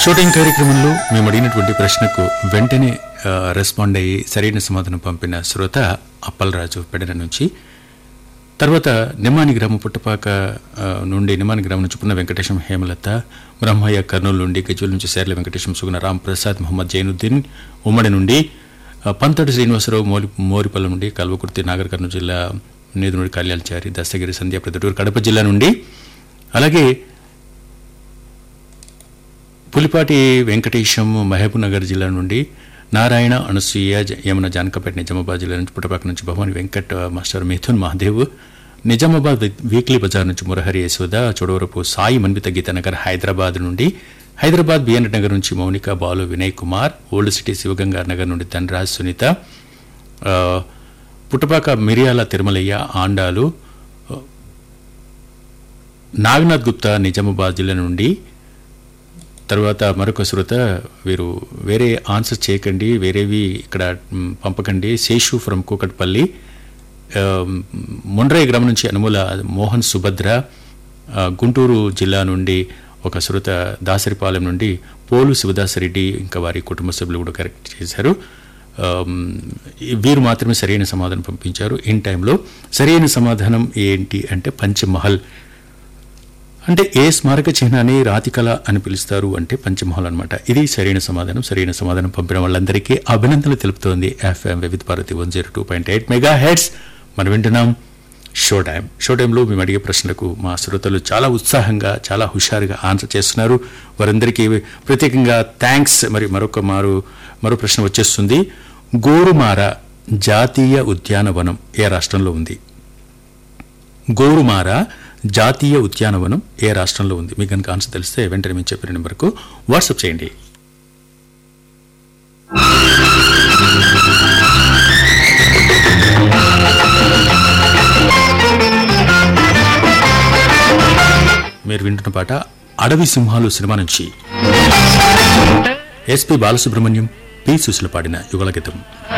shooting కార్యక్రమంలో మేము అడిగినటువంటి ప్రశ్నకు వెంటనే ఆ, రెస్పాండ్ అయ్యి సరైన సమాధానం పంపిన శ్రోత అప్పలరాజు పెడన నుంచి తర్వాత నిమ్మాని గ్రామం పుట్టపాక ఆ, నుండి నిమ్మాని గ్రామం నుంచి పున్న వెంకటేశం హేమలత బ్రహ్మయ్య కర్నూలు నుండి గజ్వల్ నుంచి సేర్ల వెంకటేశం సుగుణ రామ్ ప్రసాద్ మొహమ్మద్ జైనుద్దీన్ ఉమ్మడి నుండి ఆ, పంతటి శ్రీనివాసరావు మోలి మోరిపల్లి నుండి కల్వకుర్తి నాగర్ కర్నూలు జిల్లా నేదునుడి కళ్యాణచారి దస్తగిరి సంధ్య ప్రొద్దుటూరు కడప జిల్లా నుండి అలాగే పులిపాటి వెంకటేశం మహబూబ్నగర్ జిల్లా నుండి నారాయణ అనసూయ జ- యమున జానకపేట నిజామాబాద్ జిల్లా నుంచి పుట్టపాక నుంచి భవాని వెంకట్ ఆ, మాస్టర్ మిథున్ మహాదేవ్ నిజామాబాద్ వీ- వీక్లీ బజార్ నుంచి మురహరి యశోద చోడవరపు సాయి మన్విత గీతానగర్ హైదరాబాద్ నుండి హైదరాబాద్ బిఎన్ నగర్ నుంచి మౌనిక బాలు వినయ్ కుమార్ ఓల్డ్ సిటీ శివగంగా నగర్ నుండి ధనరాజ్ సునీత ఆ, పుట్టపాక మిరియాల తిరుమలయ్య ఆండాలు నాగనాథ్ గుప్తా నిజామాబాద్ జిల్లా నుండి తర్వాత మరొక శ్రోత వీరు వేరే ఆన్సర్ చేయకండి వేరేవి ఇక్కడ మ్, పంపకండి శేషు ఫ్రమ్ కూకట్పల్లి ఆ, మొండ్రాయి గ్రామం నుంచి అనుమూల మోహన్ సుభద్ర ఆ, గుంటూరు జిల్లా నుండి ఒక శ్రోత దాసరిపాలెం నుండి పోలు శివదాసరెడ్డి ఇంకా వారి కుటుంబ సభ్యులు కూడా కరెక్ట్ చేశారు ఆమ్, ఈ- వీరు మాత్రమే సరైన సమాధానం పంపించారు ఇన్ టైంలో సరైన సమాధానం ఏంటి అంటే పంచమహల్ అంటే ఏ స్మారక చిహ్నాన్ని రాతికళ అని పిలుస్తారు అంటే పంచమహల్ అనమాట ఇది సరైన సమాధానం సరైన సమాధానం పంపిన వాళ్ళందరికీ అభినందనలు తెలుపుతోంది FM Vividh Bharati one zero two point eight mega heads మనం వింటున్నాం షో టైం షో టైంలో మేము అడిగే ప్రశ్నలకు మా శ్రోతలు చాలా ఉత్సాహంగా చాలా హుషారుగా ఆన్సర్ చేస్తున్నారు వారందరికీ ప్రత్యేకంగా థ్యాంక్స్ మరి మరొక మారు మరో ప్రశ్న వచ్చేస్తుంది గోరుమార జాతీయ ఉద్యానవనం ఏ రాష్ట్రంలో ఉంది గోరుమార జాతీయ ఉద్యానవనం ఏ రాష్ట్రంలో ఉంది మీకు కనుక ఆన్సర్ తెలిస్తే వెంటనే మేము చెప్పిన నెంబర్కు వాట్సాప్ చేయండి మీరు వింటున్న పాట అడవి సింహాలు సినిమా నుంచి ఎస్పి బాలసుబ్రహ్మణ్యం పి సుశీల పాడిన యుగల గీతం